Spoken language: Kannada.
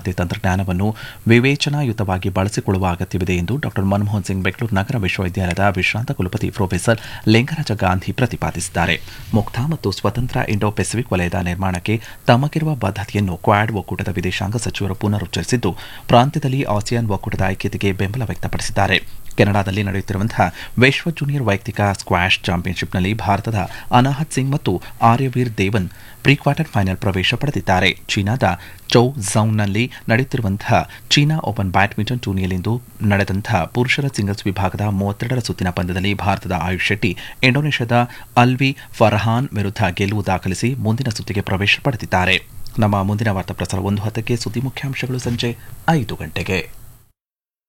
ಖಾತೆ ತಂತ್ರಜ್ಞಾನವನ್ನು ವಿವೇಚನಾಯುತವಾಗಿ ಬಳಸಿಕೊಳ್ಳುವ ಅಗತ್ಯವಿದೆ ಎಂದು ಡಾ ಮನಮೋಹನ್ ಸಿಂಗ್ ಬೆಂಗಳೂರು ನಗರ ವಿಶ್ವವಿದ್ಯಾಲಯದ ವಿಶ್ರಾಂತ ಕುಲಪತಿ ಪ್ರೊಫೆಸರ್ ಲಿಂಗರಾಜ ಗಾಂಧಿ ಪ್ರತಿಪಾದಿಸಿದ್ದಾರೆ ಮುಕ್ತ ಮತ್ತು ಸ್ವತಂತ್ರ ಇಂಡೋ ಪೆಸಿಫಿಕ್ ವಲಯದ ನಿರ್ಮಾಣಕ್ಕೆ ತಮಗಿರುವ ಬದ್ಧತೆಯನ್ನು ಕ್ವಾಡ್ ಒಕ್ಕೂಟದ ವಿದೇಶಾಂಗ ಸಚಿವರು ಪುನರುಚ್ಚರಿಸಿದ್ದು ಪ್ರಾಂತ್ಯದಲ್ಲಿ ಆಸಿಯಾನ್ ಒಕ್ಕೂಟದ ಐಕ್ಯತೆಗೆ ಬೆಂಬಲ ವ್ಯಕ್ತಪಡಿಸಿದ್ದಾರೆ ಕೆನಡಾದಲ್ಲಿ ನಡೆಯುತ್ತಿರುವಂತಹ ವಿಶ್ವ ಜೂನಿಯರ್ ವೈಯಕ್ತಿಕ ಸ್ಕ್ವಾಷ್ ಚಾಂಪಿಯನ್ಶಿಪ್ನಲ್ಲಿ ಭಾರತದ ಅನಾಹತ್ ಸಿಂಗ್ ಮತ್ತು Aryaveer Devan pre quarter final ಪ್ರವೇಶ ಪಡೆದಿದ್ದಾರೆ ಚೀನಾದ ಚೌ ಝೌನ್ನಲ್ಲಿ ನಡೆಯುತ್ತಿರುವಂತಹ ಚೀನಾ ಓಪನ್ ಬ್ಯಾಡ್ಮಿಂಟನ್ ಟೂರ್ನಿಯಲ್ಲಿಂದು ನಡೆದಂತಹ ಪುರುಷರ ಸಿಂಗಲ್ಸ್ ವಿಭಾಗದ ಮೂವತ್ತೆರಡರ ಸುತ್ತಿನ ಪಂದ್ಯದಲ್ಲಿ ಭಾರತದ ಆಯುಷ್ ಶೆಟ್ಟಿ ಇಂಡೋನೇಷ್ಯಾದ ಅಲ್ವಿ ಫರ್ಹಾನ್ ವಿರುದ್ಧ ಗೆಲುವು ದಾಖಲಿಸಿ ಮುಂದಿನ ಸುತ್ತಿಗೆ ಪ್ರವೇಶ ಪಡೆದಿದ್ದಾರೆ ನಮ್ಮ ಮುಂದಿನ ವಾರ್ತಾ ಪ್ರಸಾರ ಒಂದು ಹತ್ತಕ್ಕೆ ಸುದ್ದಿ ಮುಖ್ಯಾಂಶಗಳು ಸಂಜೆ ಐದು ಗಂಟೆಗೆ